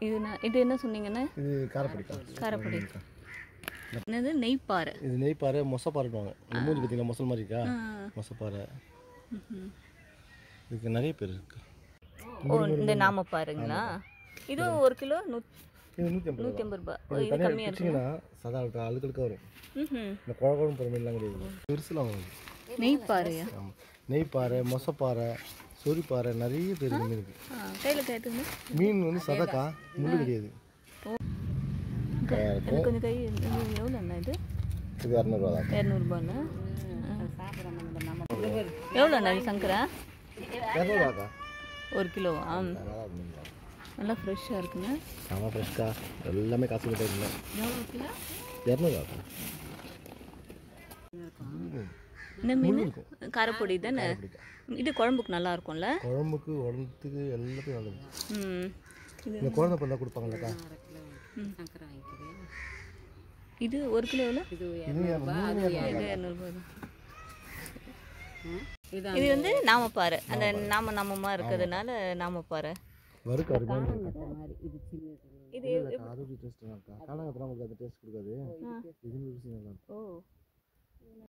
இது என்ன இது என்ன சொன்னீங்கண்ணே இது காரப்படிக்கா காரப்பொடி என்னது நெய்ப்பாறை இது நெய்ப்பாறை மொசப்பாறைடுவாங்க இந்த மூஞ்சி பார்த்தீங்களா மொசல் மாதிரி இருக்கா ஆ. மொசப்பாறை இதுக்கு நிறைய பேர் இருக்கு ஓ இந்த நாம பாருங்களா இது ஒரு கிலோ நூத் இது நூற்றி ஐம்பது நூற்றி ஐம்பது ரூபாய் ஓ, இது இது தனியாக கம்மியாக இருக்கும் பிடிச்சிங்கன்னா சதா அழுக்க அழுக்கழுக்காக வரும் ம்ஹும். இந்த குழ குழம்பு போகிற மீன்லாம் கிடையாது பெருசுலாம் வரும் நெய்ப்பாறையா ஆமாம் நெய்ப்பாறை மொசப்பாறை சொரிப்பாறை நிறைய பேர் இந்த மீனுக்கு ஆ கையில் கேட்டுங்க மீன் வந்து சதக்கா முள்ளு கிடையாது எனக்கு கொஞ்சம் கை எவ்வளோ அண்ணா இது இது இரநூறுவா தான் இரநூறுபாண்ணா எவ்வளோ அண்ணா இது சங்கரா இரநூறுவாக்கா ஒரு கிலோவா நல்லா இருக்கும் மீன். நல்லா ஃப்ரெஷ்ஷாக இருக்குங்க செம ஃப்ரெஷ்க்கா எல்லாமே காசு கிட்டே இல்லை இரநூறுவாக்கா இந்த மீன் காரப்பொடி தானே இது குழம்புக்கு நல்லா இருக்கும்ல குழம்புக்கு உடம்புக்கு எல்லாத்தையும் நல்லது ம் இது இந்த குழந்தை பிறந்தா கொடுப்பாங்கல்லக்கா இது ஒரு கிலோ எவ்வளோ இது இரநூறு இது இரநூறுபா தான் இது வந்து நாமப்பாறை அந்த நாம நாமமா இருக்கிறதுனால நாமப்பாறை வறுக்க அருமையாக இது அது டேஸ்ட் நல்லாக்கா காணாங்கப்பறம் உங்களுக்கு அந்த டேஸ்ட் கொடுக்காது இது ருசி நல்லா இருக்கும் ஓ